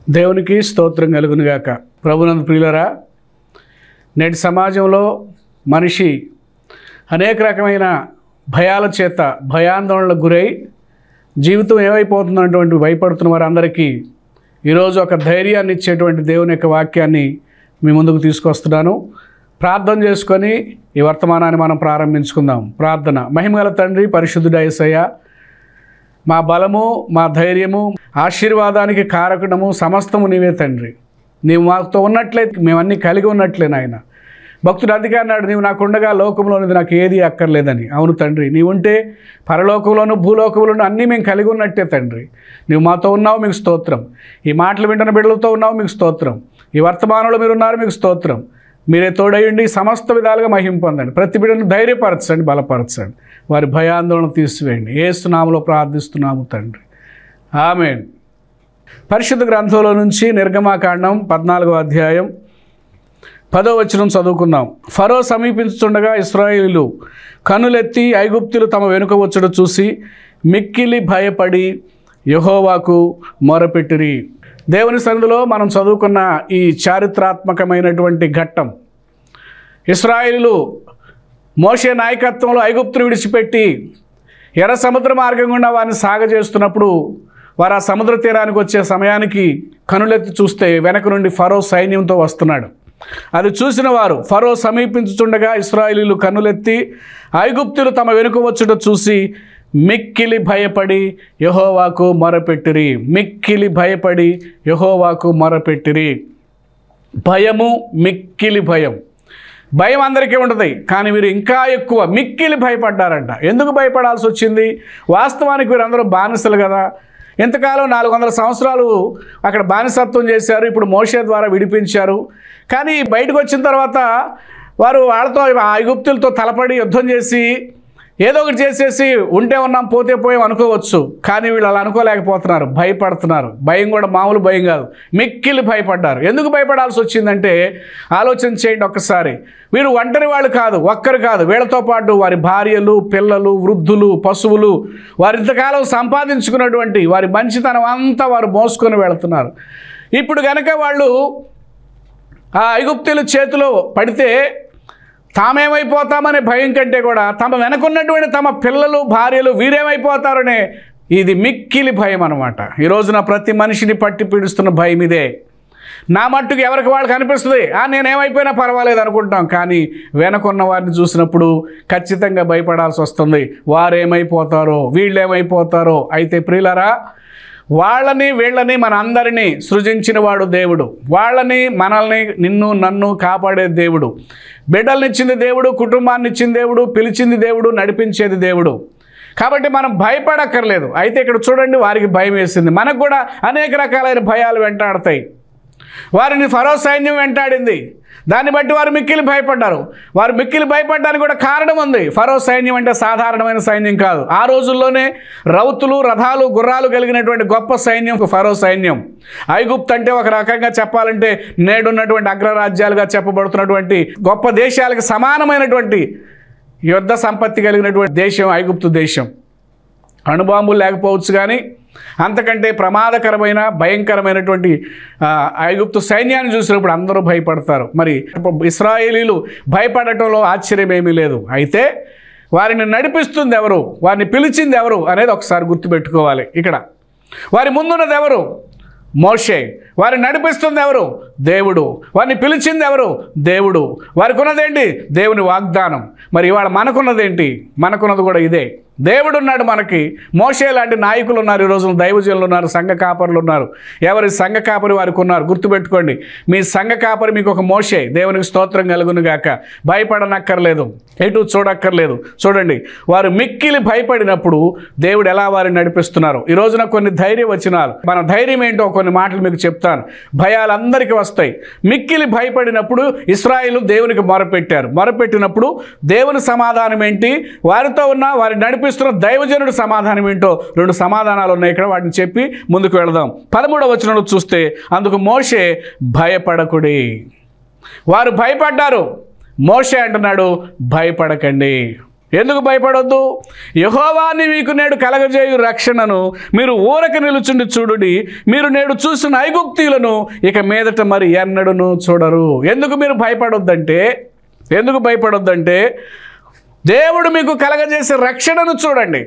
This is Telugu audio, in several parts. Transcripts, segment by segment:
దేవునికి స్తోత్రం కలుగునుగాక ప్రభునందు ప్రియులరా నేటి సమాజంలో మనిషి అనేక రకమైన భయాల చేత భయాందోళనలకు గురై జీవితం ఏమైపోతుందన్నటువంటి భయపడుతున్న వారందరికీ ఈరోజు ఒక ధైర్యాన్ని ఇచ్చేటువంటి దేవుని యొక్క వాక్యాన్ని మీ ముందుకు తీసుకొస్తున్నాను ప్రార్థన చేసుకొని ఈ వర్తమానాన్ని మనం ప్రారంభించుకుందాం ప్రార్థన మహిమగల తండ్రి పరిశుద్ధుడ యేసయ్య మా బలము మా ధైర్యము ఆశీర్వాదానికి కారకుడము సమస్తము నీవే తండ్రి నీవు మాతో ఉన్నట్లే మేమన్నీ కలిగి ఉన్నట్లే నాయన భక్తుడు అందుకే అన్నాడు నీవు నాకుండగా లోకంలోనిది నాకు ఏది అక్కర్లేదని అవును తండ్రి నీవు ఉంటే పరలోకంలోను భూలోకంలోను అన్నీ మేము కలిగి ఉన్నట్టే తండ్రి నువ్వు మాతో ఉన్నావు మీకు స్తోత్రం ఈ మాటలు వింటున్న బిడ్డలతో ఉన్నావు మీకు స్తోత్రం ఈ వర్తమానంలో మీరు ఉన్నారు మీకు స్తోత్రం మీరే తోడయండి సమస్త విధాలుగా మహిం పొందండి ప్రతి బిడ్డను ధైర్యపరచండి బలపరచండి వారి భయాందోళన తీసివేయండి ఏసునామలో ప్రార్థిస్తున్నాము తండ్రి ఆమెన్ పరిశుద్ధ గ్రంథంలో నుంచి నిర్గమాకాండం పద్నాలుగో అధ్యాయం పదో వచనం చదువుకుందాం ఫరో సమీపించుతుండగా ఇస్రాయేలు కనులెత్తి ఐగుప్తులు తమ వెనుక వచ్చుడు చూసి మిక్కిలి భయపడి యహోవాకు మొరపెట్టిరి దేవుని సన్నిధిలో మనం చదువుకున్న ఈ చారిత్రాత్మకమైనటువంటి ఘట్టం ఇస్రాయేలు మోషే నాయకత్వంలో ఐగుప్తులు విడిచిపెట్టి ఎర్ర సముద్ర మార్గం గుండా వారిని సాగజేస్తున్నప్పుడు వారు ఆ సముద్ర తీరానికి వచ్చే సమయానికి కనులెత్తి చూస్తే వెనక నుండి ఫరో సైన్యంతో వస్తున్నాడు అది చూసిన వారు ఫరో సమీపించుచుండగా ఇస్రాయేలీలు కన్నులెత్తి ఐగుప్తులు తమ వెనుక వచ్చుట చూసి మిక్కిలి భయపడి యహోవాకు మొరపెట్టిరి మిక్కిలి భయపడి యహోవాకు మొరపెట్టిరి భయము మిక్కిలి భయం భయం అందరికీ ఉంటుంది కానీ వీరు ఇంకా ఎక్కువ మిక్కిలి భయపడ్డారంట ఎందుకు భయపడాల్సి వచ్చింది వాస్తవానికి వీరందరూ బానిసలు కదా ఇంతకాలం నాలుగు వందల సంవత్సరాలు అక్కడ బానిసత్వం చేశారు ఇప్పుడు మోషే ద్వారా విడిపించారు కానీ బయటకు వచ్చిన తర్వాత వారు వాళ్ళతో ఆ ఐగుప్తులతో తలపడి యుద్ధం చేసి ఏదో ఒకటి చేసేసి ఉంటే ఉన్నాం పోతే పోయాం అనుకోవచ్చు కానీ వీళ్ళు అలా అనుకోలేకపోతున్నారు భయపడుతున్నారు భయం కూడా మామూలు భయం కాదు మిక్కిలి భయపడ్డారు ఎందుకు భయపడాల్సి వచ్చిందంటే ఆలోచన చేయండి ఒక్కసారి వీరు ఒంటరి వాళ్ళు కాదు ఒక్కరు కాదు వీళ్ళతో పాటు వారి భార్యలు పిల్లలు వృద్ధులు పశువులు వారు ఇంతకాలం సంపాదించుకున్నటువంటి వారి మంచితనం అంతా వారు మోసుకొని వెళుతున్నారు ఇప్పుడు కనుక వాళ్ళు ఆ ఐగుప్తుల చేతిలో పడితే తామేమైపోతామనే భయం కంటే కూడా తమ వెనకున్నటువంటి తమ పిల్లలు భార్యలు వీరేమైపోతారనే ఇది మిక్కిలి భయం అనమాట ఈ రోజున ప్రతి మనిషిని పట్టి పీడిస్తున్న భయం ఇదే నా మట్టుకు ఎవరికి వాళ్ళకి అనిపిస్తుంది ఆ నేనేమైపోయినా పర్వాలేదు అనుకుంటాం కానీ వెనకున్న వారిని చూసినప్పుడు ఖచ్చితంగా భయపడాల్సి వస్తుంది వారేమైపోతారో వీళ్ళేమైపోతారో అయితే ప్రియులరా వాళ్ళని వీళ్ళని మన అందరినీ సృజించిన వాడు దేవుడు వాళ్ళని మనల్ని నిన్ను నన్ను కాపాడే దేవుడు బిడ్డలనిచ్చింది దేవుడు కుటుంబాన్ని ఇచ్చింది దేవుడు పిలిచింది దేవుడు నడిపించేది దేవుడు కాబట్టి మనం భయపడక్కర్లేదు అయితే ఇక్కడ చూడండి వారికి భయం వేసింది మనకు కూడా అనేక రకాలైన భయాలు వెంటాడతాయి వారిని ఫరో సైన్యం వెంటాడింది దాన్ని బట్టి వారు మిక్కిలి భయపడ్డారు వారు మిక్కిలి భయపడడానికి కూడా కారణం ఉంది ఫరో సైన్యం అంటే సాధారణమైన సైన్యం కాదు ఆ రోజుల్లోనే రౌతులు రథాలు గుర్రాలు కలిగినటువంటి గొప్ప సైన్యం ఫరో సైన్యం ఐగుప్త్ అంటే ఒక రకంగా చెప్పాలంటే నేడున్నటువంటి అగ్రరాజ్యాలుగా చెప్పబడుతున్నటువంటి గొప్ప దేశాలకు సమానమైనటువంటి యుద్ధ సంపత్తి కలిగినటువంటి దేశం ఐగుప్తు దేశం అణుబాంబులు లేకపోవచ్చు కానీ అంతకంటే ప్రమాదకరమైన భయంకరమైనటువంటి ఆ, ఐగుప్తు సైన్యాన్ని చూసినప్పుడు అందరూ భయపడతారు మరి ఇస్రాయేలీలు భయపడటంలో ఆశ్చర్యం ఏమీ లేదు అయితే వారిని నడిపిస్తుంది ఎవరు వారిని పిలిచింది ఎవరు అనేది ఒకసారి గుర్తుపెట్టుకోవాలి ఇక్కడ వారి ముందున్నది ఎవరు మోషే వారిని నడిపిస్తుంది ఎవరు దేవుడు వారిని పిలిచింది ఎవరు దేవుడు వారికి ఉన్నదేంటి దేవుని వాగ్దానం మరి ఇవాళ మనకున్నదేంటి మనకున్నది కూడా ఇదే దేవుడు ఉన్నాడు మనకి మోషే లాంటి నాయకులు ఉన్నారు ఈ రోజున దైవజనులు ఉన్నారు సంఘ కాపరులు ఉన్నారు ఎవరి సంఘ కాపరి వారికి ఉన్నారు గుర్తుపెట్టుకోండి మీ సంఘ కాపరి మీకు ఒక మోషే దేవునికి స్తోత్రం కలుగును గాక భయపడనక్కర్లేదు ఎటు చూడక్కర్లేదు చూడండి వారు మిక్కిలి భయపడినప్పుడు దేవుడు ఎలా వారిని నడిపిస్తున్నారు ఈ రోజున కొన్ని ధైర్య వచనాలు మన ధైర్యం ఏంటో కొన్ని మాటలు మీకు చెప్తాను భయాలు అందరికీ వస్తాయి మిక్కిలి భయపడినప్పుడు ఇస్రాయిలు దేవునికి మొరపెట్టారు మొరపెట్టినప్పుడు దేవుని సమాధానం ఏంటి వారితో ఉన్న వారిని నడిపిస్తున్న దైవజనుడి సమాధానం ఏంటో రెండు సమాధానాలు ఉన్నాయి ఇక్కడ వాటిని చెప్పి ముందుకు వెళదాం పదమూడవ వచనంలో చూస్తే అందుకు మోషే భయపడకుడి వారు భయపడ్డారు మోషే అంటున్నాడు భయపడకండి ఎందుకు భయపడొద్దు యహోవాని మీకు నేడు కలగజేయు రక్షణను మీరు ఊరక నిలుచుండి చూడుడి మీరు నేడు చూసిన ఐగుప్తీయులను ఇక మీదట మరి ఎన్నడూను చూడరు ఎందుకు మీరు భయపడొద్దంటే ఎందుకు భయపడొద్దంటే దేవుడు మీకు కలగజేసే రక్షణను చూడండి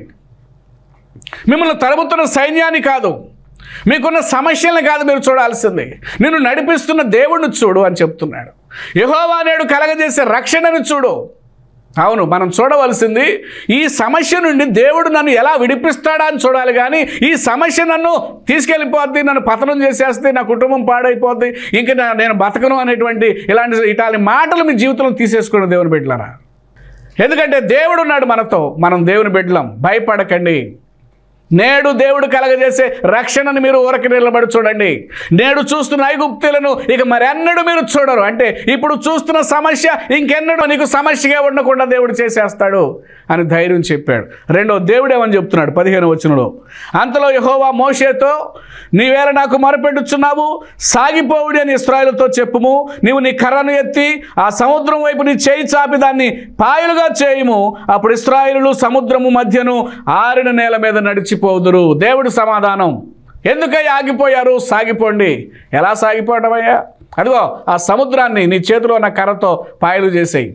మిమ్మల్ని తరుముతున్న సైన్యాన్ని కాదు మీకున్న సమస్యలను కాదు మీరు చూడాల్సింది నిన్ను నడిపిస్తున్న దేవుడిని చూడు అని చెప్తున్నాడు యహోవా నేడు కలగజేసే రక్షణను చూడు అవును మనం చూడవలసింది ఈ సమస్య నుండి దేవుడు నన్ను ఎలా విడిపిస్తాడా అని చూడాలి కానీ ఈ సమస్య నన్ను తీసుకెళ్ళిపోద్ది నన్ను పతనం చేసేస్తే నా కుటుంబం పాడైపోద్ది ఇంక నా- నేను బతకను అనేటువంటి ఇలాంటి ఇటాలి మాటలు మీ జీవితంలో తీసేసుకోండి దేవుని బిడ్డలారా ఎందుకంటే దేవుడు ఉన్నాడు మనతో మనం దేవుని బిడ్డలం భయపడకండి నేడు దేవుడు కలగజేసే రక్షణను మీరు ఊరకి నిలబడి చూడండి నేడు చూస్తున్న ఐగుప్తులను ఇక మరెన్నడూ మీరు చూడరు అంటే ఇప్పుడు చూస్తున్న సమస్య ఇంకెన్నడూ నీకు సమస్యగా ఉండకుండా దేవుడు చేసేస్తాడు అని ధైర్యం చెప్పాడు రెండో దేవుడు ఏమని చెప్తున్నాడు పదిహేను వచనంలో అంతలో యహోవా మోషేతో నీవేళ నాకు మొరపెట్టుచున్నావు సాగిపోవుడి అని ఇస్రాయలతో చెప్పుము నీవు నీ కర్రను ఎత్తి ఆ సముద్రం వైపు నీ చేయి చాపి దాన్ని పాయలుగా చేయుము అప్పుడు ఇస్రాయిలు సముద్రము మధ్యను ఆరిన నేల మీద నడిచిపోదురు దేవుడి సమాధానం ఎందుకయ్యా ఆగిపోయారు సాగిపోండి ఎలా సాగిపోవటమయ్యా అదిగో ఆ సముద్రాన్ని నీ చేతిలో ఉన్న కర్రతో పాయలు చేసేయి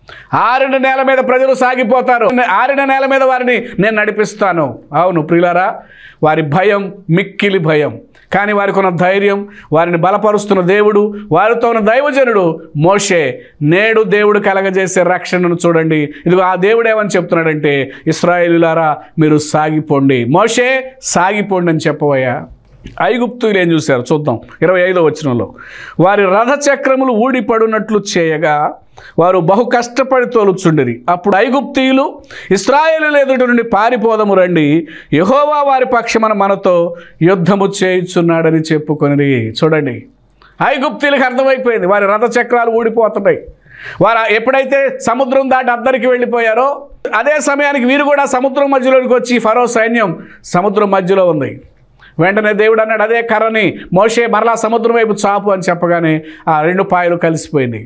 ఆరిన నేల మీద ప్రజలు సాగిపోతారు ఆరిన నేల మీద వారిని నేను నడిపిస్తాను అవును ప్రియులారా వారి భయం మిక్కిలి భయం కానీ వారికి ఉన్న ధైర్యం వారిని బలపరుస్తున్న దేవుడు వారితో ఉన్న దైవజనుడు మోషే నేడు దేవుడు కలగజేసే రక్షణను చూడండి ఇదిగో ఆ దేవుడు ఏమని చెప్తున్నాడంటే ఇస్రాయేలులారా మీరు సాగిపోండి మోషే సాగిపోండి అని చెప్పవయ్యా ఐగుప్తులు ఏం చూశారు చూద్దాం ఇరవై ఐదో వచనంలో వారి రథచక్రములు ఊడిపడునట్లు చేయగా వారు బహు కష్టపడి తోలుచుండిరి అప్పుడు ఐగుప్తీయులు ఇస్రాయేలు ఎదుటి నుండి పారిపోదము రండి యహోవా వారి పక్షమన మనతో యుద్ధము చేయుచున్నాడని చెప్పుకొని చూడండి ఐగుప్తీలకు అర్థమైపోయింది వారి రథచక్రాలు ఊడిపోతున్నాయి వారు ఎప్పుడైతే సముద్రం దాటి అద్దరికి వెళ్ళిపోయారో అదే సమయానికి వీరు కూడా సముద్రం మధ్యలోకి వచ్చి ఫరో సైన్యం సముద్రం మధ్యలో ఉంది వెంటనే దేవుడు అన్నాడు అదే కర్రని మోషే మరలా సముద్రం వైపు చాపు అని చెప్పగానే ఆ రెండు పాయలు కలిసిపోయినాయి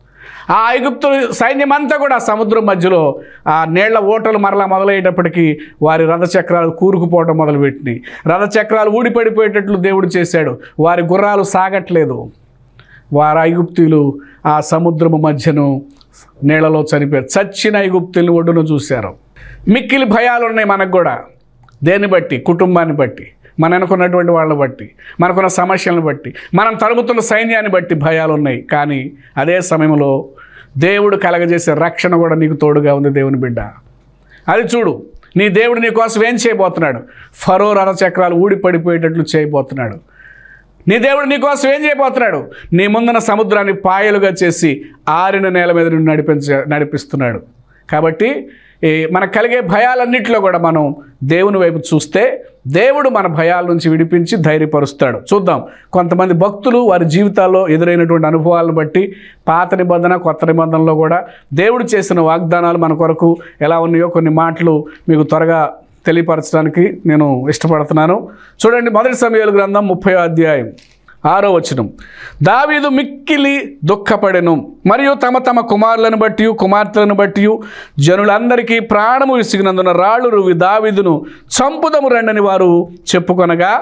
ఆ ఐగుప్తు సైన్యం అంతా కూడా సముద్రం మధ్యలో ఆ నీళ్ల ఓటలు మరలా మొదలయ్యేటప్పటికీ వారి రథచక్రాలు కూరుకుపోవడం మొదలుపెట్టినాయి రథచక్రాలు ఊడిపడిపోయేటట్లు దేవుడు చేశాడు వారి గుర్రాలు సాగట్లేదు వారు ఐగుప్తులు ఆ సముద్రము మధ్యను నీళ్ళలో చనిపోయారు చచ్చిన ఐగుప్తులు ఒడ్డున చూశారు మిక్కిలి భయాలు ఉన్నాయి మనకు కూడా దేన్ని బట్టి కుటుంబాన్ని బట్టి మన అనుకున్నటువంటి వాళ్ళని బట్టి మనకున్న సమస్యలను బట్టి మనం తరుముతున్న సైన్యాన్ని బట్టి భయాలు ఉన్నాయి కానీ అదే సమయంలో దేవుడు కలగజేసే రక్షణ కూడా నీకు తోడుగా ఉంది దేవుని బిడ్డ అది చూడు నీ దేవుడు నీ కోసం ఏం చేయబోతున్నాడు ఫరో రథచక్రాలు ఊడిపడిపోయేటట్లు చేయబోతున్నాడు నీ దేవుడు నీ కోసం ఏం చేయబోతున్నాడు నీ ముందున సముద్రాన్ని పాయలుగా చేసి ఆరిన నేల మీద నుండి నడిపించ నడిపిస్తున్నాడు కాబట్టి ఈ మనకు కలిగే భయాలన్నింటిలో కూడా మనం దేవుని వైపు చూస్తే దేవుడు మన భయాల నుంచి విడిపించి ధైర్యపరుస్తాడు చూద్దాం కొంతమంది భక్తులు వారి జీవితాల్లో ఎదురైనటువంటి అనుభవాలను బట్టి పాత నిబంధన కొత్త నిబంధనలో కూడా దేవుడు చేసిన వాగ్దానాలు మన కొరకు ఎలా ఉన్నాయో కొన్ని మాటలు మీకు త్వరగా తెలియపరచడానికి నేను ఇష్టపడుతున్నాను చూడండి మొదటి సమయాల గ్రంథం ముప్పై అధ్యాయం ఆరో వచనం దావీదు మిక్కిలి దుఃఖపడెను మరియు తమ తమ కుమారులను బట్టి కుమార్తెలను బట్టి జనులందరికీ ప్రాణము విసిగినందున రాళ్ళు రువి దావీదును చంపుదము రండని వారు చెప్పుకొనగా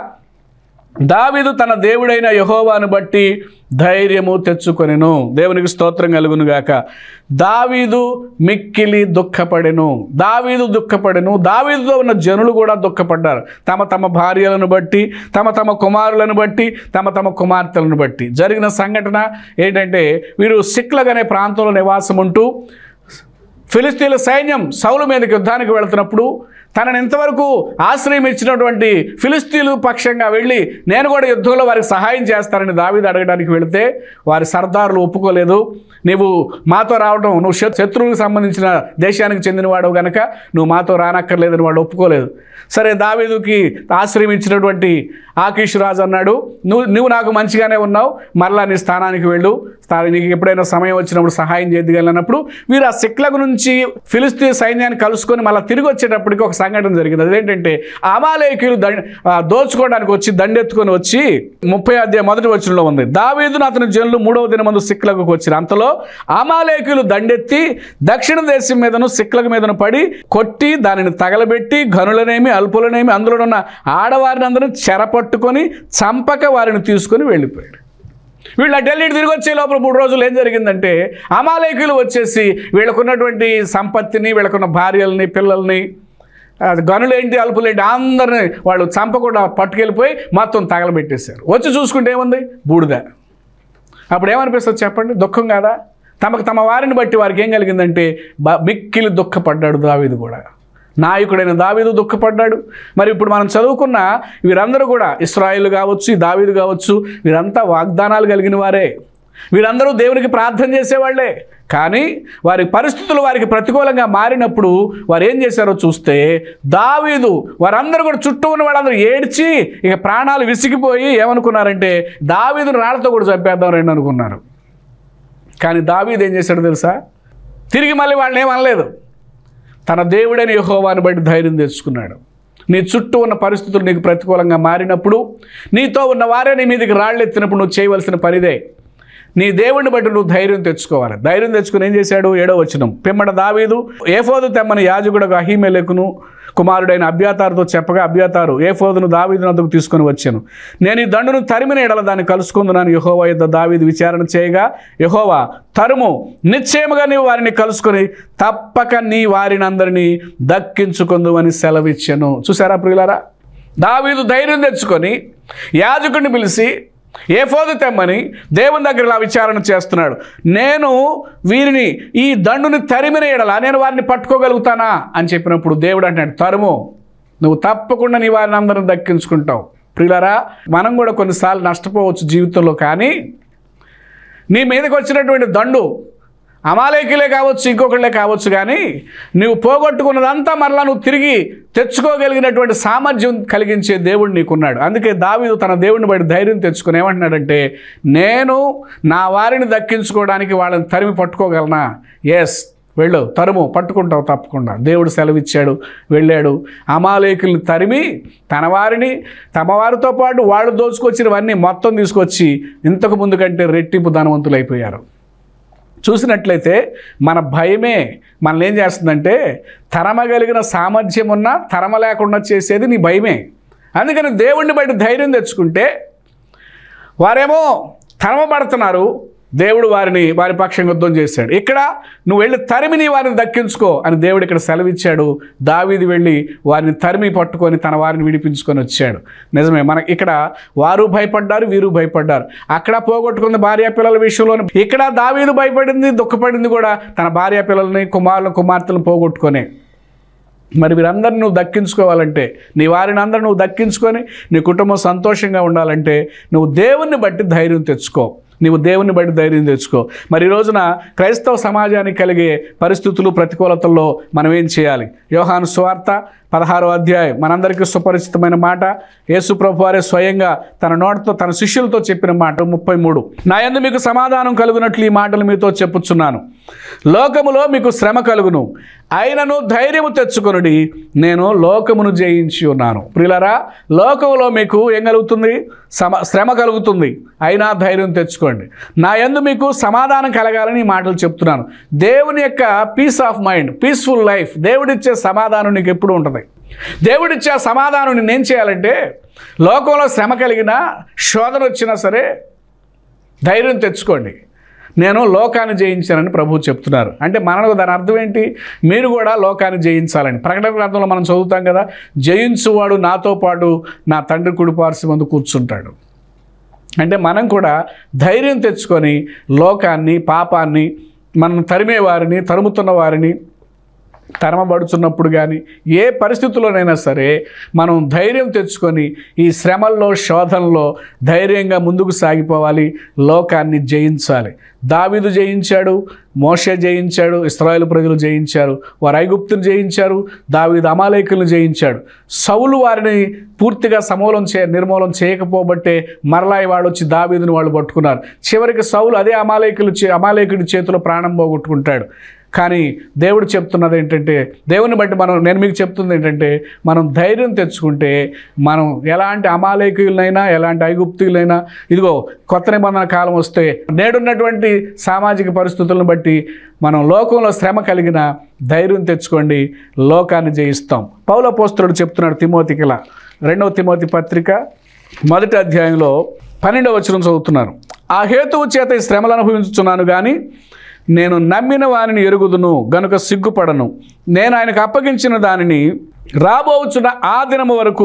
దావీదు తన దేవుడైన యహోవాను బట్టి ధైర్యము తెచ్చుకొనెను దేవునికి స్తోత్రం కలుగును గాక దావీదు మిక్కిలి దుఃఖపడెను దావీదు దుఃఖపడెను దావీదుతో ఉన్న జనులు కూడా దుఃఖపడ్డారు తమ తమ భార్యలను బట్టి తమ తమ కుమారులను బట్టి తమ తమ కుమార్తెలను బట్టి జరిగిన సంఘటన ఏంటంటే వీరు సిక్లగ్ అనే ప్రాంతంలో నివాసం ఉంటూ ఫిలిస్తీన్ల సైన్యం సౌలు మీదకి యుద్ధానికి వెళ్తున్నప్పుడు తనను ఇంతవరకు ఆశ్రయం ఇచ్చినటువంటి ఫిలిస్తీన్లు పక్షంగా వెళ్ళి నేను కూడా యుద్ధంలో వారికి సహాయం చేస్తానని దావీదు అడగడానికి వెళితే వారి సర్దారులు ఒప్పుకోలేదు నీవు మాతో రావడం నువ్వు శత్- శత్రువులకు సంబంధించిన దేశానికి చెందినవాడు గనక నువ్వు మాతో రానక్కర్లేదని వాడు ఒప్పుకోలేదు సరే దావీదుకి ఆశ్రయం ఇచ్చినటువంటి ఆకీష్ రాజు అన్నాడు నువ్వు నువ్వు నాకు మంచిగానే ఉన్నావు మరలా నీ స్థానానికి వెళ్ళు స్థా- నీకు ఎప్పుడైనా సమయం వచ్చినప్పుడు సహాయం చేయగలనప్పుడు వీరు ఆ సిక్లకు నుంచి ఫిలిస్తీ సైన్యాన్ని కలుసుకొని మళ్ళీ తిరిగి వచ్చేటప్పటికి ఒక సంఘటన జరిగింది అదేంటంటే అమాలేకులు దండ ఆ, దోచుకోవడానికి వచ్చి దండెత్తుకొని వచ్చి ముప్పై అధ్యాయ మొదటి వచనంలో ఉంది దావీదును అతని జనులు మూడవ దిన మందు సిక్లకు వచ్చిన అంతలో అమాలేకులు దండెత్తి దక్షిణ దేశం మీదను సిక్లక మీదను పడి కొట్టి దానిని తగలబెట్టి గనులనేమి అల్పులనేమి అందులో ఉన్న ఆడవారిని అందరిని చెరపట్టుకొని చంపక వారిని తీసుకొని వెళ్ళిపోయాడు వీళ్ళు అటు వెళ్ళి ఇటు తిరిగి వచ్చే లోపల మూడు రోజులు ఏం జరిగిందంటే అమాలేకులు వచ్చేసి వీళ్ళకున్నటువంటి సంపత్తిని వీళ్ళకున్న భార్యల్ని పిల్లల్ని ఆ, గనులేంటి అల్పులేంటి అందరిని వాళ్ళు చంపకుండా పట్టుకెళ్ళిపోయి మొత్తం తగలబెట్టేశారు వచ్చి చూసుకుంటే ఏముంది బూడిద అప్పుడు ఏమనిపిస్తుంది చెప్పండి దుఃఖం కాదా తమకు తమ వారిని బట్టి వారికి ఏం కలిగిందంటే బ మిక్కిలి దుఃఖపడ్డాడు దావీదు కూడా నాయకుడైన దావీదు దుఃఖపడ్డాడు మరి ఇప్పుడు మనం చదువుకున్న వీరందరూ కూడా ఇస్రాయిల్ కావచ్చు ఈ దావీదు కావచ్చు వీరంతా వాగ్దానాలు కలిగిన వారే వీరందరూ దేవునికి ప్రార్థన చేసేవాళ్లే కానీ వారి పరిస్థితులు వారికి ప్రతికూలంగా మారినప్పుడు వారు ఏం చేశారో చూస్తే దావీదు వారందరూ కూడా చుట్టూ ఉన్న వాళ్ళందరూ ఏడ్చి ఇక ప్రాణాలు విసిగిపోయి ఏమనుకున్నారంటే దావీదును రాళ్లతో కూడా చంపేద్దాం రండి అనుకున్నారు కానీ దావీదు ఏం చేశాడో తెలుసా తిరిగి మళ్ళీ వాళ్ళని ఏమనలేదు తన దేవుడైన యెహోవాని బట్టి ధైర్యం తెచ్చుకున్నాడు నీ చుట్టూ ఉన్న పరిస్థితులు నీకు ప్రతికూలంగా మారినప్పుడు నీతో ఉన్న వారే నీ మీదకి రాళ్ళు ఎత్తినప్పుడు నువ్వు చేయవలసిన పనిదే నీ దేవుడిని బట్టి నువ్వు ధైర్యం తెచ్చుకోవాలి ధైర్యం తెచ్చుకుని ఏం చేశాడు ఏడో వచ్చినం పిమ్మట దావీదు ఏఫోదు తెమ్మని యాజకుడు అహీమెలెకును కుమారుడైన అభ్యాతారుతో చెప్పగా అభ్యాతారు ఏఫోదును దావీదు నద్దకు తీసుకొని వచ్చాను నేను ఈ దండును తరిమిన ఎడల దాన్ని కలుసుకుందునని యహోవా యుద్ధ దావీదు విచారణ చేయగా యహోవా తరుము నిశ్చయముగా నీవు వారిని కలుసుకొని తప్పక నీ వారిని అందరినీ దక్కించుకుందు అని సెలవిచ్చాను చూసారా ప్రియులారా దావీదు ధైర్యం తెచ్చుకొని యాజకుడిని పిలిచి ఏఫోదు తెమ్మని దేవుని దగ్గర ఇలా విచారణ చేస్తున్నాడు నేను వీరిని ఈ దండుని తరిమిన ఎడలా నేను వారిని పట్టుకోగలుగుతానా అని చెప్పినప్పుడు దేవుడు అంటాడు తరుము నువ్వు తప్పకుండా నీ వారిని అందరం దక్కించుకుంటావు ప్రియులారా మనం కూడా కొన్నిసార్లు నష్టపోవచ్చు జీవితంలో కానీ నీ మీదకి వచ్చినటువంటి దండు అమాలేకులే కావచ్చు ఇంకొకళ్ళే కావచ్చు కానీ నువ్వు పోగొట్టుకున్నదంతా మరలా నువ్వు తిరిగి తెచ్చుకోగలిగినటువంటి సామర్థ్యం కలిగించే దేవుడు నీకున్నాడు అందుకే దావీదు తన దేవుడిని బట్టి ధైర్యం తెచ్చుకుని ఏమంటున్నాడంటే నేను నా వారిని దక్కించుకోవడానికి వాళ్ళని తరిమి పట్టుకోగలనా ఎస్ వెళ్ళు తరుము పట్టుకుంటావు తప్పకుండా దేవుడు సెలవిచ్చాడు వెళ్ళాడు అమాలేకుల్ని తరిమి తన వారిని తమ వారితో పాటు వాళ్ళు దోచుకొచ్చినవన్నీ మొత్తం తీసుకొచ్చి ఇంతకు ముందు కంటే రెట్టింపు ధనవంతులైపోయారు చూసినట్లయితే మన భయమే మనల్ని ఏం చేస్తుందంటే తరమగలిగిన సామర్థ్యం ఉన్నా తరమ లేకుండా చేసేది నీ భయమే అందుకని దేవుణ్ణి బట్టి ధైర్యం తెచ్చుకుంటే వారేమో తరమబడుతున్నారు దేవుడు వారిని వారి పక్షంగా యుద్ధం చేశాడు ఇక్కడ నువ్వు వెళ్ళి తరిమి నీ వారిని దక్కించుకో అని దేవుడు ఇక్కడ సెలవిచ్చాడు దావీది వెళ్ళి వారిని తరిమి పట్టుకొని తన వారిని విడిపించుకొని వచ్చాడు నిజమే మన ఇక్కడ వారు భయపడ్డారు వీరు భయపడ్డారు అక్కడ పోగొట్టుకున్న భార్య పిల్లల విషయంలో ఇక్కడ దావీదు భయపడింది దుఃఖపడింది కూడా తన భార్య పిల్లల్ని కుమారులను కుమార్తెలను పోగొట్టుకొని మరి వీరందరిని నువ్వు దక్కించుకోవాలంటే నీ వారిని అందరూ నువ్వు దక్కించుకొని నీ కుటుంబం సంతోషంగా ఉండాలంటే నువ్వు దేవుణ్ణి బట్టి ధైర్యం తెచ్చుకో నీవు దేవుని బట్టి ధైర్యం తెచ్చుకో మరి ఈ రోజున క్రైస్తవ సమాజానికి కలిగే పరిస్థితులు ప్రతికూలతల్లో మనం ఏం చేయాలి యోహాను స్వార్త పదహారో అధ్యాయం మనందరికీ సుపరిచితమైన మాట యేసు ప్రభు వారే స్వయంగా తన నోటితో తన శిష్యులతో చెప్పిన మాట ముప్పై మూడు నా యందు మీకు సమాధానం కలుగునట్లు ఈ మాటలు మీతో చెప్పుచున్నాను లోకములో మీకు శ్రమ కలుగును అయినను ధైర్యము తెచ్చుకొనుడి నేను లోకమును జయించి ఉన్నాను ప్రియులరా లోకములో మీకు ఏం కలుగుతుంది సమ శ్రమ కలుగుతుంది అయినా ధైర్యం తెచ్చుకోండి నా యందు మీకు సమాధానం కలగాలని ఈ మాటలు చెప్తున్నాను దేవుని యొక్క peace of mind peaceful life దేవుడిచ్చే సమాధానం నీకు ఎప్పుడు ఉంటుంది దేవుడిచ్చే ఆ సమాధానం నేను చేయాలంటే లోకంలో శ్రమ కలిగినా శోధన వచ్చినా సరే ధైర్యం తెచ్చుకోండి నేను లోకాన్ని జయించానని ప్రభువు చెప్తున్నారు అంటే మనకు దాని అర్థం ఏంటి మీరు కూడా లోకాన్ని జయించాలని ప్రకటన గ్రంథంలో మనం చదువుతాం కదా జయించువాడు నాతో పాటు నా తండ్రి కుడిపార్సి ముందు కూర్చుంటాడు అంటే మనం కూడా ధైర్యం తెచ్చుకొని లోకాన్ని పాపాన్ని మనం తరిమే వారిని తరుముతున్న వారిని తరమబడుచున్నప్పుడు కానీ ఏ పరిస్థితుల్లోనైనా సరే మనం ధైర్యం తెచ్చుకొని ఈ శ్రమల్లో శోధనలో ధైర్యంగా ముందుకు సాగిపోవాలి లోకాన్ని జయించాలి దావీదు జయించాడు మోషే జయించాడు ఇస్రాయేల్ ప్రజలు జయించారు వారు ఐగుప్తును జయించారు దావీదు అమాలేకులను జయించాడు సౌలు వారిని పూర్తిగా సమూలం చే నిర్మూలం చేయకపోబట్టే మరలా వాడు వచ్చి దావీదుని వాళ్ళు పట్టుకున్నారు చివరికి సౌలు అదే అమాలేకులు చే అమాలేకుడి చేతిలో ప్రాణం పోగొట్టుకుంటాడు కానీ దేవుడు చెప్తున్నది ఏంటంటే దేవుని బట్టి మనం నేను మీకు చెప్తుంది ఏంటంటే మనం ధైర్యం తెచ్చుకుంటే మనం ఎలాంటి అమాలేకులైనా ఎలాంటి ఐగుప్తులైనా ఇదిగో కొత్త నిబంధన కాలం వస్తే నేడున్నటువంటి సామాజిక పరిస్థితులను బట్టి మనం లోకంలో శ్రమ కలిగిన ధైర్యం తెచ్చుకోండి లోకాన్ని జయిస్తాం పౌల పోస్తుడు చెప్తున్నాడు తిమోతికిలా రెండవ తిమోతి పత్రిక మొదటి అధ్యాయంలో పన్నెండవ వచనం చదువుతున్నారు ఆ హేతువు చేత ఈ శ్రమలు అనుభవించుచున్నాను కానీ నేను నమ్మిన వానిని ఎరుగుదును గనుక సిగ్గుపడను నేను ఆయనకు అప్పగించిన దానిని రాబోచున్న ఆ దినము వరకు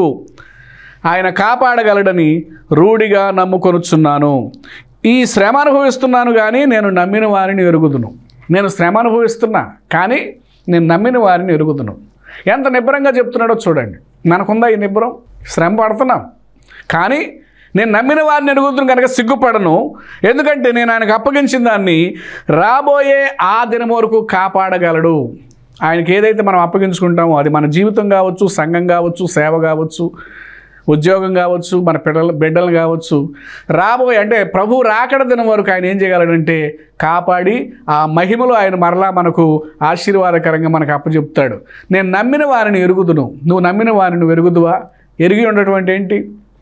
ఆయన కాపాడగలడని రూఢిగా నమ్ముకొనుచున్నాను ఈ శ్రమ అనుభవిస్తున్నాను కానీ నేను నమ్మిన వారిని ఎరుగుదును నేను శ్రమ అనుభవిస్తున్నా కానీ నేను నమ్మిన వారిని ఎరుగుదును ఎంత నిబ్బరంగా చెప్తున్నాడో చూడండి మనకుందా ఈ నిబ్బరం శ్రమ పడుతున్నాం కానీ నేను నమ్మిన వారిని ఎరుగుతున్న కనుక సిగ్గుపడను ఎందుకంటే నేను ఆయనకు అప్పగించిన దాన్ని రాబోయే ఆ దినం వరకు కాపాడగలడు ఆయనకి ఏదైతే మనం అప్పగించుకుంటామో అది మన జీవితం కావచ్చు సంఘం కావచ్చు సేవ కావచ్చు ఉద్యోగం కావచ్చు మన పిల్లల బిడ్డలు కావచ్చు రాబోయే అంటే ప్రభు రాకడ దినం వరకు ఆయన ఏం చేయగలడంటే కాపాడి ఆ మహిమలో ఆయన మరలా మనకు ఆశీర్వాదకరంగా మనకు అప్పచెప్తాడు నేను నమ్మిన వారిని ఎరుగుదును నువ్వు నమ్మిన వారిని నువ్వు ఎరుగుదువా ఎరిగి ఉండటం ఏంటి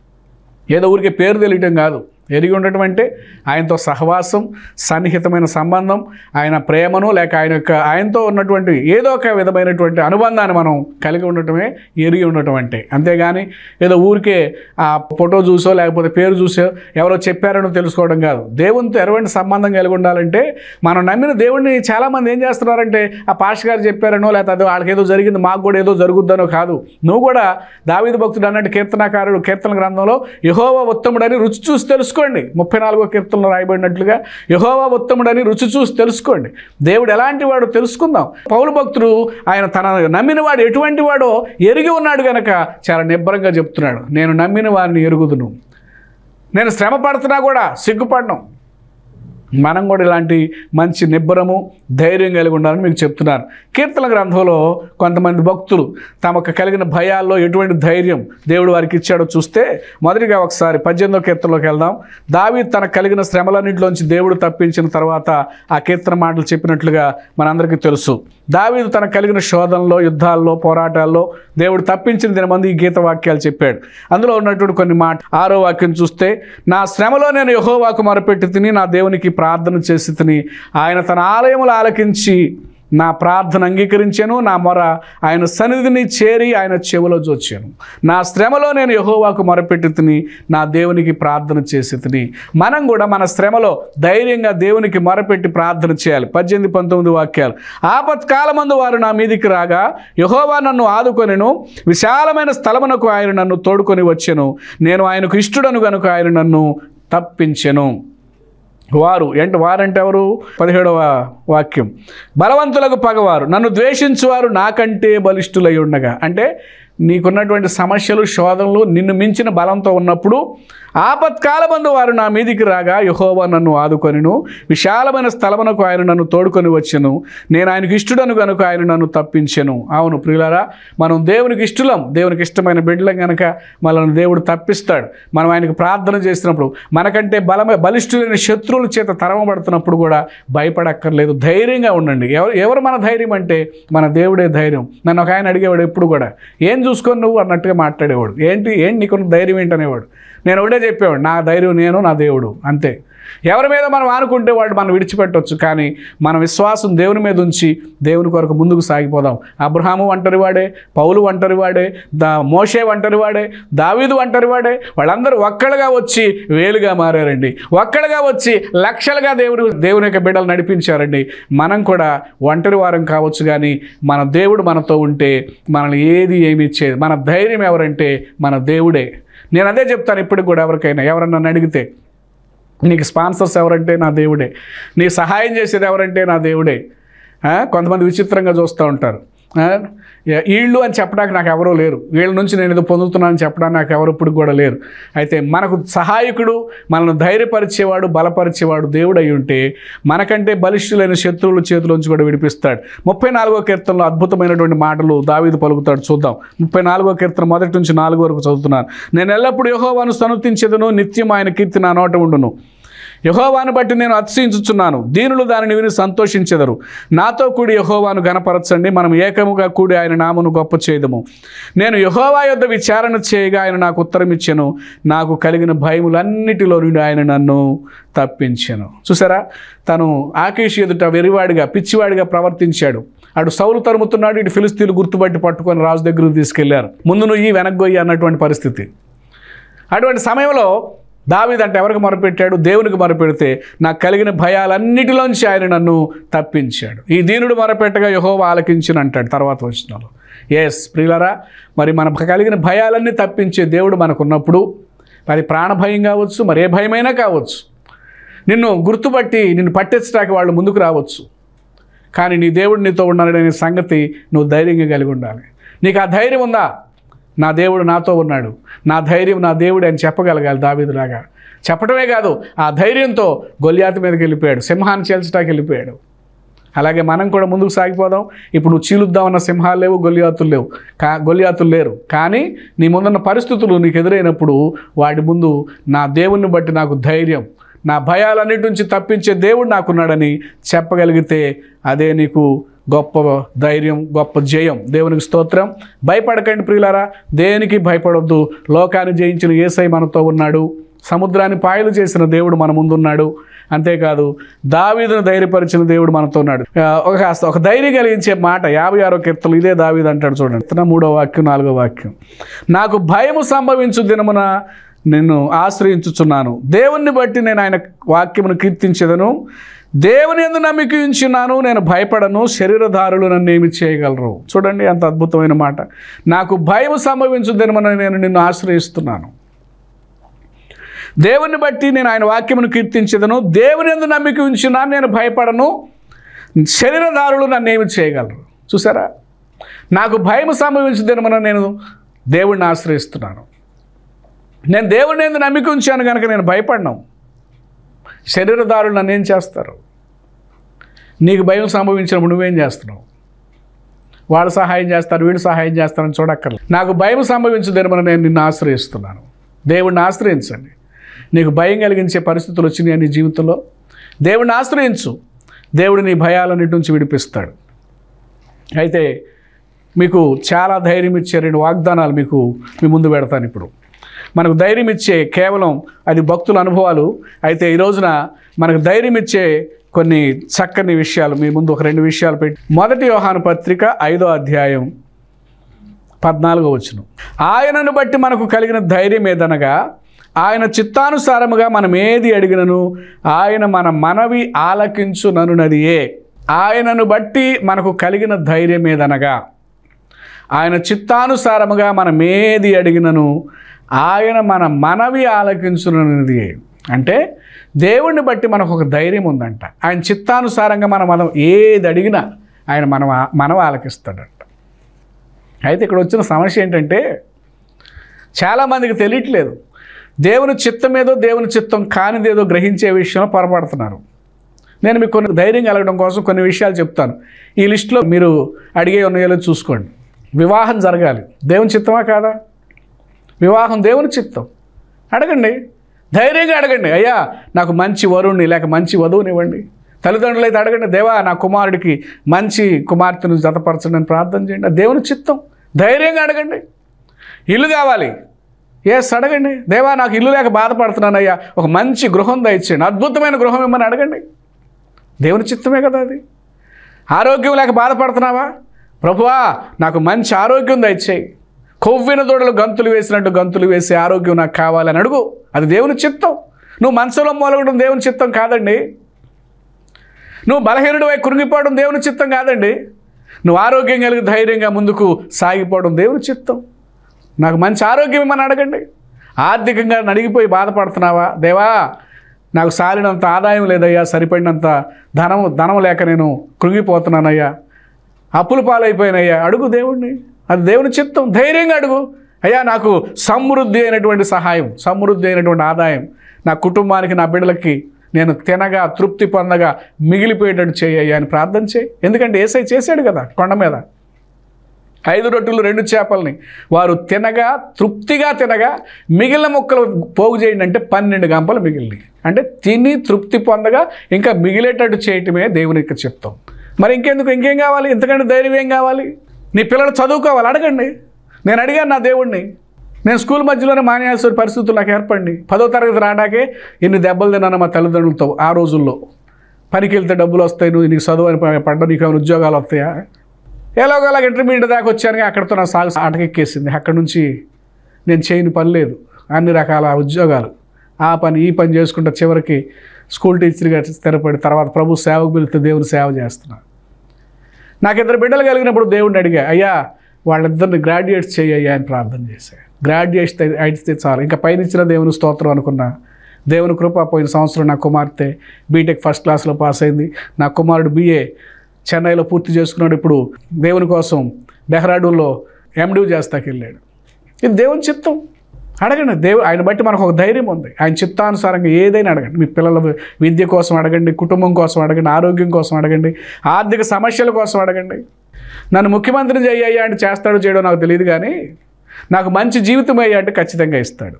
ఏదో ఊరికే పేరు తెలియటం కాదు ఎరిగి ఉండటం అంటే ఆయనతో సహవాసం సన్నిహితమైన సంబంధం ఆయన ప్రేమను లేక ఆయన యొక్క ఆయనతో ఉన్నటువంటి ఏదో ఒక విధమైనటువంటి అనుబంధాన్ని మనం కలిగి ఉండటమే ఎరిగి ఉండటం అంటే అంతేగాని ఏదో ఊరికే ఆ ఫోటో చూసో లేకపోతే పేరు చూసో ఎవరో చెప్పారనో తెలుసుకోవడం కాదు దేవునితో ఎటువంటి సంబంధం కలిగి ఉండాలంటే మనం నమ్మిన దేవుడిని చాలామంది ఏం చేస్తున్నారంటే ఆ పాష్ గారు చెప్పారనో లేకపోతే అది వాళ్ళకి ఏదో జరిగింది మాకు కూడా ఏదో జరుగుద్దనో కాదు నువ్వు కూడా దావీదు భక్తుడు అన్నట్టు కీర్తనాకారుడు కీర్తన గ్రంథంలో యహోవా ఉత్తముడని రుచి చూసి తెలుసుకోండి ముప్పై నాలుగో కీర్తనలో రాయబడినట్లుగా యహోవా ఉత్తముడని రుచి చూసి తెలుసుకోండి దేవుడు ఎలాంటి వాడో తెలుసుకుందాం పౌలు భక్తుడు ఆయన తన నమ్మిన వాడు ఎటువంటి వాడో ఎరిగి ఉన్నాడు గనక చాలా నిబ్బరంగా చెప్తున్నాడు నేను నమ్మిన వారిని ఎరుగుదును నేను శ్రమ పడుతున్నా కూడా సిగ్గుపడను మనం కూడా ఇలాంటి మంచి నిబ్బరము ధైర్యం కలిగి ఉండాలని మీకు చెప్తున్నాను కీర్తన గ్రంథంలో కొంతమంది భక్తులు తమకు కలిగిన భయాల్లో ఎటువంటి ధైర్యం దేవుడు వారికి ఇచ్చాడో చూస్తే మొదటిగా ఒకసారి పద్దెనిమిదో కీర్తనలోకి వెళ్దాం దావి తనకు కలిగిన శ్రమలన్నింటిలోంచి దేవుడు తప్పించిన తర్వాత ఆ కీర్తన మాటలు చెప్పినట్లుగా మనందరికీ తెలుసు దావీదు తనకు కలిగిన శోధనలో యుద్ధాల్లో పోరాటాల్లో దేవుడు తప్పించిన దినమంది ఈ గీత వాక్యాలు చెప్పాడు అందులో ఉన్నటువంటి కొన్ని మాట ఆరో వాక్యం చూస్తే నా శ్రమలో నేను యహోవాకు మొరపెట్టి తిని నా దేవునికి ప్రార్థన చేసి తిని ఆయన తన ఆలయములు ఆలకించి నా ప్రార్థన అంగీకరించాను నా మొర ఆయన సన్నిధిని చేరి ఆయన చెవిలో జోచాను నా శ్రమలో నేను యహోవాకు మొరపెట్టి తిని నా దేవునికి ప్రార్థన చేసి తిని మనం కూడా మన శ్రమలో ధైర్యంగా దేవునికి మొరపెట్టి ప్రార్థన చేయాలి పద్దెనిమిది పంతొమ్మిది వాక్యాలు ఆపత్కాలమందు వారు నా మీదికి రాగా యహోవా నన్ను ఆదుకొనెను విశాలమైన స్థలమునకు ఆయన నన్ను తోడుకొని వచ్చెను నేను ఆయనకు ఇష్టడను గనుక ఆయన నన్ను తప్పించెను వారు ఏంటి వారంటే ఎవరు పదిహేడవ వాక్యం బలవంతులకు పగవారు నన్ను ద్వేషించువారు నాకంటే బలిష్ఠులై ఉండగా అంటే నీకున్నటువంటి సమస్యలు శోధనలు నిన్ను మించిన బలంతో ఉన్నప్పుడు ఆపత్కాలమందు వారు నా మీదికి రాగా యహోవా నన్ను ఆదుకొనిను విశాలమైన స్థలమునకు ఆయన నన్ను తోడుకొని వచ్చెను నేను ఆయనకు ఇష్టడను కనుక ఆయన నన్ను తప్పించెను అవును ప్రియులారా మనం దేవునికి ఇష్టలం దేవునికి ఇష్టమైన బిడ్డలం కనుక మనల్ని దేవుడు తప్పిస్తాడు మనం ఆయనకు ప్రార్థన చేసినప్పుడు మనకంటే బలమ బలిష్ఠులైన శత్రువుల చేత తరమబడుతున్నప్పుడు కూడా భయపడక్కర్లేదు ధైర్యంగా ఉండండి ఎవరు ఎవరు మన ధైర్యం అంటే మన దేవుడే ధైర్యం నన్ను ఒక ఆయన అడిగేవాడు ఎప్పుడు కూడా ఏం చూసుకొని నువ్వు అన్నట్టుగా మాట్లాడేవాడు ఏంటి ఏంటి నీకున్న ధైర్యం ఏంటనేవాడు నేను ఒకటే చెప్పేవాడు నా ధైర్యం నేను నా దేవుడు అంతే ఎవరి మీద మనం ఆనుకుంటే వాడు మనం విడిచిపెట్టవచ్చు కానీ మన విశ్వాసం దేవుని మీద ఉంచి దేవుని కొరకు ముందుకు సాగిపోదాం అబ్రహాము ఒంటరి వాడే పౌలు ఒంటరి వాడే దా మోషే ఒంటరి వాడే దావీదు ఒంటరి వాడే వాళ్ళందరూ ఒక్కడుగా వచ్చి వేలుగా మారారండి ఒక్కడుగా వచ్చి లక్షలుగా దేవుడు దేవుని యొక్క బిడ్డలు నడిపించారండి మనం కూడా ఒంటరి వారం కావచ్చు కానీ మన దేవుడు మనతో ఉంటే మనల్ని ఏది ఏమి ఇచ్చేది మన ధైర్యం ఎవరంటే మన దేవుడే నేను అదే చెప్తాను ఇప్పటికి కూడా ఎవరికైనా ఎవరన్నా నన్ను అడిగితే నీకు స్పాన్సర్స్ ఎవరంటే నా దేవుడే నీ సహాయం చేసేది ఎవరంటే నా దేవుడే ఆ, కొంతమంది విచిత్రంగా చూస్తూ ఉంటారు ఆ, వీళ్ళు అని చెప్పడానికి నాకు ఎవరూ లేరు వీళ్ళ నుంచి నేను ఏదో పొందుతున్నానని చెప్పడానికి నాకు ఎవరు ఇప్పుడు కూడా లేరు అయితే మనకు సహాయకుడు మనల్ని ధైర్యపరిచేవాడు బలపరిచేవాడు దేవుడు అయి ఉంటే మనకంటే బలిష్ఠులైన శత్రువుల చేతిలోంచి కూడా విడిపిస్తాడు ముప్పై నాలుగో కీర్తనలో అద్భుతమైనటువంటి మాటలు దావీదు పలుకుతాడు చూద్దాం ముప్పై నాలుగో కీర్తన మొదటి నుంచి నాలుగు వరకు చదువుతున్నాను నేను ఎల్లప్పుడూ యహోవాను సనుతించదును నిత్యం ఆయన కీర్తి నా నోట ఉండును యహోవాను బట్టి నేను అతిశయించుచున్నాను దీనులు దానిని విని సంతోషించెదరు నాతో కూడి యహోవాను గనపరచండి మనం ఏకముగా కూడి ఆయన నామను గొప్ప చేయదము నేను యహోవా యొద్ద విచారణ చేయగా ఆయన నాకు ఉత్తరం ఇచ్చెను నాకు కలిగిన భయములన్నిటిలో నుండి ఆయన నన్ను తప్పించెను చూసారా తను ఆకేష్ ఎదుట వెరివాడిగా పిచ్చివాడిగా ప్రవర్తించాడు అటు సౌలు తరుముతున్నాడు ఇటు ఫిలిస్తీన్లు గుర్తుపట్టి పట్టుకొని రాజు దగ్గరకు తీసుకెళ్లారు ముందు నువ్వు ఈ వెనక్గొయ్యి అన్నటువంటి పరిస్థితి అటువంటి సమయంలో దావీదంటే ఎవరికి మొరపెట్టాడు దేవునికి మొరపెడితే నాకు కలిగిన భయాలన్నిటిలోంచి ఆయన నన్ను తప్పించాడు ఈ దీనుడు మొరపెట్టగా యహోవ ఆలకించిన అంటాడు తర్వాత వచ్చినాలు ఎస్ ప్రియులరా మరి మన కలిగిన భయాలన్నీ తప్పించే దేవుడు మనకున్నప్పుడు అది ప్రాణభయం కావచ్చు మరి ఏ భయమైనా కావచ్చు నిన్ను గుర్తుపట్టి నిన్ను పట్టించడానికి వాళ్ళు ముందుకు రావచ్చు కానీ నీ దేవుడు నీతో ఉన్నాడనే సంగతి నువ్వు ధైర్యంగా కలిగి ఉండాలి నీకు ఆ ధైర్యం ఉందా నా దేవుడు నాతో ఉన్నాడు నా ధైర్యం నా దేవుడు అని చెప్పగలగాలి దావీదులాగా చెప్పడమే కాదు ఆ ధైర్యంతో గొల్యాత మీదకి వెళ్ళిపోయాడు సింహాన్ని చేల్చడానికి వెళ్ళిపోయాడు అలాగే మనం కూడా ముందుకు సాగిపోదాం ఇప్పుడు నువ్వు చీలుద్దామన్న సింహాలు లేవు గొల్లియాతులు లేవు కా గొల్లియాతులు లేరు కానీ నీ ముందున్న పరిస్థితులు నీకు ఎదురైనప్పుడు వాటి ముందు నా దేవుణ్ణి బట్టి నాకు ధైర్యం నా భయాలన్నిటి నుంచి తప్పించే దేవుడు నాకున్నాడని చెప్పగలిగితే అదే నీకు గొప్ప ధైర్యం గొప్ప జయం దేవునికి స్తోత్రం భయపడకండి ప్రియులారా దేనికి భయపడొద్దు లోకాన్ని జయించిన ఏసై మనతో ఉన్నాడు సముద్రాన్ని పాయలు చేసిన దేవుడు మన ముందున్నాడు అంతేకాదు దావీదును ధైర్యపరిచిన దేవుడు మనతో ఉన్నాడు ఆ, ఒక కాస్త ఒక ధైర్యం కలిగించే మాట యాభై ఆరో కీర్తలు ఇదే దావీదు అంటాడు చూడండి ఇతన మూడో వాక్యం నాలుగో వాక్యం నాకు భయము సంభవించు దినమున నిన్ను ఆశ్రయించుచున్నాను దేవుణ్ణి బట్టి నేను ఆయన వాక్యమును కీర్తించదను దేవుని ఎందు నమ్మిక ఉంచున్నాను నేను భయపడను శరీరధారులు నన్ను ఏమి చేయగలరు చూడండి ఎంత అద్భుతమైన మాట నాకు భయం సంభవించు దినమున నేను నిన్ను ఆశ్రయిస్తున్నాను దేవుని బట్టి నేను ఆయన వాక్యమును కీర్తించదను దేవుని ఎందు నమ్మిక ఉంచున్నాను నేను భయపడను శరీరధారులు నన్ను ఏమి చేయగలరు చూసారా నాకు భయం సంభవించు దినమున నేను దేవుడిని ఆశ్రయిస్తున్నాను నేను దేవుడిని ఎందు నమ్మిక ఉంచాను కనుక నేను భయపడను శరీరదారులు నన్ను ఏం చేస్తారు నీకు భయం సంభవించినప్పుడు నువ్వేం చేస్తున్నావు వాళ్ళు సహాయం చేస్తారు వీళ్ళు సహాయం చేస్తారని చూడక్కర్లేదు నాకు భయం సంభవించదేమని నేను నిన్ను ఆశ్రయిస్తున్నాను దేవుడిని ఆశ్రయించండి నీకు భయం కలిగించే పరిస్థితులు వచ్చినాయి నీ జీవితంలో దేవుడిని ఆశ్రయించు దేవుడు నీ భయాలన్నిటి నుంచి విడిపిస్తాడు అయితే మీకు చాలా ధైర్యం ఇచ్చే రెండు వాగ్దానాలు మీకు మీ ముందు పెడతాను ఇప్పుడు మనకు ధైర్యం ఇచ్చే కేవలం అది భక్తుల అనుభవాలు అయితే ఈ రోజున మనకు ధైర్యం ఇచ్చే కొన్ని చక్కని విషయాలు మీ ముందు ఒక రెండు విషయాలు పెట్టి మొదటి యోహాను పత్రిక ఐదో అధ్యాయం పద్నాలుగో వచ్చును ఆయనను బట్టి మనకు కలిగిన ధైర్యం ఏదనగా ఆయన చిత్తానుసారముగా మనం ఏది అడిగినను ఆయన మన మనవి ఆలకించుననున్నది ఏ ఆయనను బట్టి మనకు కలిగిన ధైర్యం ఏదనగా ఆయన చిత్తానుసారముగా మనం ఏది అడిగినను ఆయన మన మనవి ఆలకించునది అంటే దేవుణ్ణి బట్టి మనకు ఒక ధైర్యం ఉందంట ఆయన చిత్తానుసారంగా మనం మనం ఏది అడిగినా ఆయన మనం మనం ఆలకిస్తాడంట అయితే ఇక్కడ వచ్చిన సమస్య ఏంటంటే చాలామందికి తెలియట్లేదు దేవుని చిత్తం ఏదో దేవుని చిత్తం కానిదేదో గ్రహించే విషయంలో పొరపడుతున్నారు నేను మీకు కొన్ని ధైర్యం కలగడం కోసం కొన్ని విషయాలు చెప్తాను ఈ లిస్టులో మీరు అడిగే ఉన్నాయో చూసుకోండి వివాహం జరగాలి దేవుని చిత్తమా కాదా వివాహం దేవుని చిత్తం అడగండి ధైర్యంగా అడగండి అయ్యా నాకు మంచి వరుణ్ణి లేక మంచి వధువునివ్వండి తల్లిదండ్రులు అయితే అడగండి దేవా నా కుమారుడికి మంచి కుమార్తెను జతపరచండి అని ప్రార్థన చేయండి అది దేవుని చిత్తం ధైర్యంగా అడగండి ఇల్లు కావాలి ఎస్ అడగండి దేవా నాకు ఇల్లు లేక బాధపడుతున్నానయ్యా ఒక మంచి గృహం దయచేయండి అద్భుతమైన గృహం ఇమ్మని అడగండి దేవుని చిత్తమే కదా అది ఆరోగ్యం లేక బాధపడుతున్నావా ప్రభువా నాకు మంచి ఆరోగ్యం దయచేయి కొవ్విన దూడలు గంతులు వేసినట్టు గంతులు వేసే ఆరోగ్యం నాకు కావాలని అడుగు అది దేవుని చిత్తం నువ్వు మనసులో మొలగడం దేవుని చిత్తం కాదండి నువ్వు బలహీనుడు అయి కృంగిపోవడం దేవుని చిత్తం కాదండి నువ్వు ఆరోగ్యం కలిగి ధైర్యంగా ముందుకు సాగిపోవడం దేవుని చిత్తం నాకు మంచి ఆరోగ్యం ఇమ్మని అడగండి ఆర్థికంగా నడిగిపోయి బాధపడుతున్నావా దేవా నాకు సాలినంత ఆదాయం లేదయ్యా సరిపడినంత ధనం ధనం లేక నేను కృంగిపోతున్నానయ్యా అప్పులు పాలైపోయినయ్యా అడుగు దేవుణ్ణి అది దేవుని చిత్తం ధైర్యంగా అడుగు అయ్యా నాకు సమృద్ధి అయినటువంటి సహాయం సమృద్ధి అయినటువంటి ఆదాయం నా కుటుంబానికి నా బిడ్డలకి నేను తినగా తృప్తి పొందగా మిగిలిపోయేటట్టు చేయ్యా అని ప్రార్థన చేయి ఎందుకంటే ఏసై చేశాడు కదా కొండ మీద ఐదు రొట్టెలు రెండు చేపల్ని వారు తినగా తృప్తిగా తినగా మిగిలిన ముక్కలు పోగు చేయండి అంటే పన్నెండు గంపలు మిగిలినాయి అంటే తిని తృప్తి పొందగా ఇంకా మిగిలేటట్టు చేయటమే దేవుని యొక్క చిత్తం మరి ఇంకెందుకు ఇంకేం కావాలి ఇంతకంటే ధైర్యం ఏం కావాలి నీ పిల్లలు చదువుకోవాలి అడగండి నేను అడిగాను నా దేవుణ్ణి నేను స్కూల్ మధ్యలోనే మానేయాల్సిన పరిస్థితులు నాకు ఏర్పడింది పదో తరగతి రాడాకే ఇన్ని దెబ్బలు తిన్నాను మా తల్లిదండ్రులతో ఆ రోజుల్లో పనికి వెళ్తే డబ్బులు వస్తాయి నువ్వు నీకు చదువు అని పడ్డ నీకు ఏమైనా ఉద్యోగాలు వస్తాయా ఎలాగో అలాగ ఇంటర్మీడియట్ దాకా వచ్చాను అక్కడితో నా సాగు ఆటకెక్కేసింది అక్కడ నుంచి నేను చేయని పని లేదు అన్ని రకాల ఉద్యోగాలు ఆ పని ఈ పని చేసుకుంటా చివరికి స్కూల్ టీచర్గా స్థిరపడి తర్వాత ప్రభు సేవకు పిలిస్తే దేవుని సేవ చేస్తున్నా నాకు ఇద్దరు బిడ్డలు కలిగినప్పుడు దేవుడిని అడిగా అయ్యా వాళ్ళిద్దరిని గ్రాడ్యుయేట్స్ చేయ్యా అని ప్రార్థన చేశా గ్రాడ్యుయేట్స్ అయితే చాలు ఇంకా పైన ఇచ్చిన దేవుని స్తోత్రం అనుకున్నా దేవుని కృప పోయిన సంవత్సరం నా కుమార్తె బీటెక్ ఫస్ట్ క్లాస్లో పాస్ అయింది నా కుమారుడు బీఏ చెన్నైలో పూర్తి చేసుకున్నాడు ఇప్పుడు దేవుని కోసం డెహ్రాడూన్లో ఎండివ్ చేస్తాకి వెళ్ళాడు ఇది దేవుని చిత్తం అడగండి దేవు ఆయన బట్టి మనకు ఒక ధైర్యం ఉంది ఆయన చిత్తానుసారంగా ఏదైనా అడగండి మీ పిల్లల విద్య కోసం అడగండి కుటుంబం కోసం అడగండి ఆరోగ్యం కోసం అడగండి ఆర్థిక సమస్యల కోసం అడగండి నన్ను ముఖ్యమంత్రి చేయ్యా అంటే చేస్తాడో చేయడో నాకు తెలియదు కానీ నాకు మంచి జీవితం అయ్యా అంటే ఖచ్చితంగా ఇస్తాడు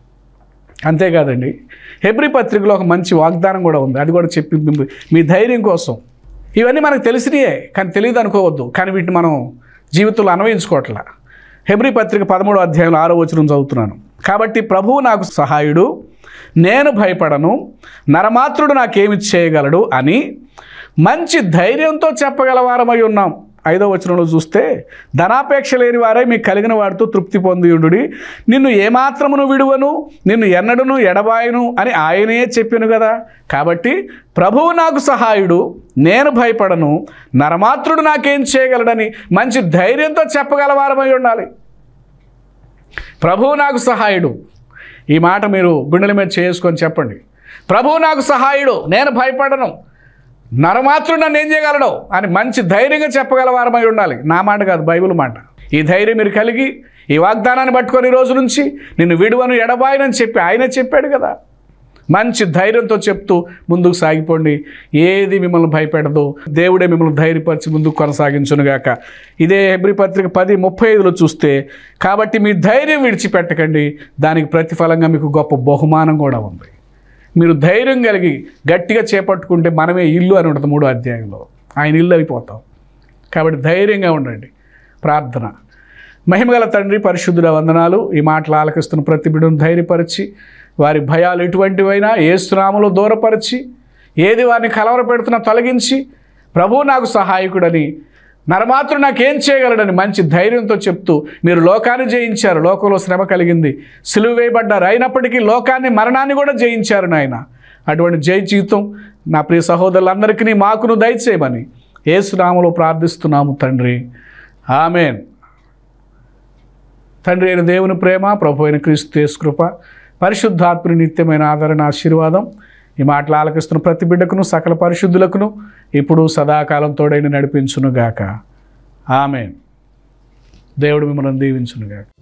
అంతేకాదండి హెబ్రి పత్రికలో ఒక మంచి వాగ్దానం కూడా ఉంది అది కూడా చెప్పి మీ- మీ ధైర్యం కోసం ఇవన్నీ మనకు తెలిసినయే కానీ తెలియదు అనుకోవద్దు కానీ వీటిని మనం జీవితంలో అన్వయించుకోవట్లా హెబ్రి పత్రిక పదమూడో అధ్యాయంలో ఆరో వచనం చదువుతున్నాను కాబట్టి ప్రభువు నాకు సహాయుడు నేను భయపడను నరమాత్రుడు నాకేమి చేయగలడు అని మంచి ధైర్యంతో చెప్పగలవారమై ఉన్నాం ఐదో వచనంలో చూస్తే ధనాపేక్ష లేని వారే మీకు కలిగిన వాడితో తృప్తి పొందియుడు నిన్ను ఏమాత్రమును విడువను నిన్ను ఎన్నడును ఎడబాయను అని ఆయనే చెప్పాను కదా కాబట్టి ప్రభువు నాకు సహాయుడు నేను భయపడను నరమాత్రుడు నాకేం చేయగలడని మంచి ధైర్యంతో చెప్పగలవారమై ఉండాలి ప్రభువు నాకు సహాయుడు ఈ మాట మీరు గుండెల మీద చేసుకొని చెప్పండి ప్రభువు నాకు సహాయుడు నేను భయపడను నరమాత్రుడు నన్ను ఏం చేయగలడు అని మంచి ధైర్యంగా చెప్పగలవారమై ఉండాలి నా మాట కాదు బైబిల్ మాట ఈ ధైర్యం మీరు కలిగి ఈ వాగ్దానాన్ని పట్టుకొని ఈ రోజు నుంచి నిన్ను విడువను ఎడబాయనని చెప్పి ఆయనే చెప్పాడు కదా మంచి ధైర్యంతో చెప్తూ ముందుకు సాగిపోండి ఏది మిమ్మల్ని భయపెడదు దేవుడే మిమ్మల్ని ధైర్యపరిచి ముందుకు కొనసాగించునుగాక ఇదే హెబ్రి పత్రిక పది ముప్పై ఐదులో చూస్తే కాబట్టి మీ ధైర్యం విడిచిపెట్టకండి దానికి ప్రతిఫలంగా మీకు గొప్ప బహుమానం కూడా ఉంది మీరు ధైర్యం కలిగి గట్టిగా చేపట్టుకుంటే మనమే ఇల్లు అని ఉంటుంది మూడో అధ్యాయంలో ఆయన ఇల్లు అయిపోతాం కాబట్టి ధైర్యంగా ఉండండి ప్రార్థన మహిమగల తండ్రి పరిశుద్ధుల వందనాలు ఈ మాటలు ఆలకిస్తున్న ప్రతి బిడ్డను ధైర్యపరిచి వారి భయాలు ఎటువంటివైనా ఏ స్నామలో దూరపరిచి ఏది వారిని కలవర పెడుతున్నా తొలగించి ప్రభు నాకు సహాయకుడని నరమాత్రం నాకేం చేయగలడని మంచి ధైర్యంతో చెప్తూ మీరు లోకాన్ని జయించారు లోకంలో శ్రమ కలిగింది సిలువ వేయబడ్డారు అయినప్పటికీ లోకాన్ని మరణాన్ని కూడా జయించారు నాయన అటువంటి జై జీవితం నా ప్రియ సహోదరులందరికీ మాకును దయచేయమని ఏసునామలో ప్రార్థిస్తున్నాము తండ్రి ఆమెన్ తండ్రి అయిన దేవుని ప్రేమ ప్రభు అయిన క్రీస్తు యేసు కృప పరిశుద్ధాత్మని నిత్యమైన ఆదరణ ఆశీర్వాదం ఈ మాటలు ఆలకిస్తున్న ప్రతి బిడ్డకును సకల పరిశుద్ధులకును ఇప్పుడు సదాకాలం తోడైన నడిపించునుగాక ఆమె దేవుడు మిమ్మల్ని దీవించునుగాక